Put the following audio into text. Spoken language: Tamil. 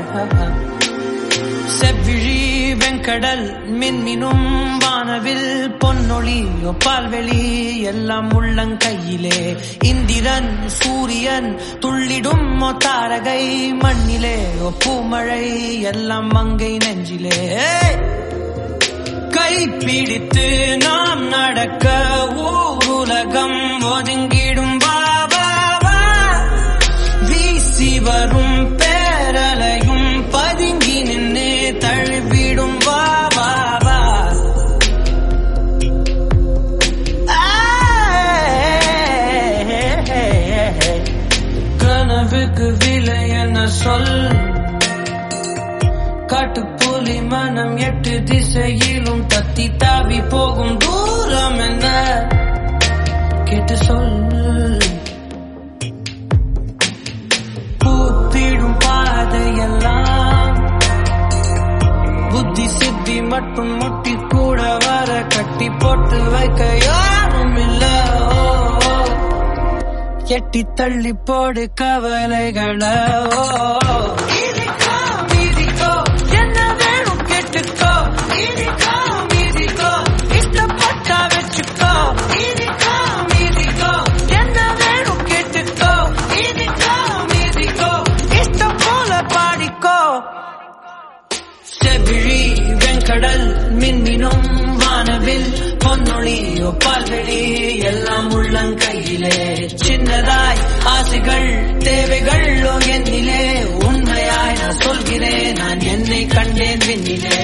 செவ்விழி வெங்கடல் மின்மினும் வானவில் பொன்னொளி பால்வெளி எல்லாம் உள்ளங்கையிலே இந்திரன் சூரியன் துள்ளிடும் தாரகை மண்ணிலே ஓ பூமழை எல்லாம் மங்கை நெஞ்சிலே கை பிடித்து நாம் நடக்க ஊருலகம் ஒதுங்கிடும் வா வா, வா. வீசி வரும் பேரலையும் பதுங்கி நின்று தழுவிடும் வா வா வா கனவுக்கு விலை என்ன சொல் காட்டுப்புலி மனம் எட்டு திசையிலும் தத்தி தாவி போகும் தூரம் என்ன கேட்டு சொல் பூத்திடும் பாதையெல்லாம் புத்தி சித்தி மட்டும் முட்டி கூட வர கட்டி போட்டு வைக்க யாரும் இல்ல ஓ, ஓ. எட்டி தள்ளி போடு கவலைகளை ஓ, ஓ. இடிக்கோ, மீதிக்கோ, என்ன வேணும் கேட்டுக்கோ இடிக்கோ, மீதிக்கோ, இஷ்டப்பட்டா வச்சுக்கோ இடிக்கோ, மீதிக்கோ, என்ன வேணும் கேட்டுக்கோ இடிக்கோ, மீதிக்கோ, இஷ்டம் போல பாடிக்கோ செவிழி வெங்கடல் மின்னினும் வானவில் பொன்னொழி பால்வெளி எல்லாம் உள்ளங்கையிலே சின்னதாய் ஆசைகள் தேவைகள் என்னிலே உண்மையாய் நான் சொல்கிறேன் நான் என்னை கண்டேன் விண்ணிலே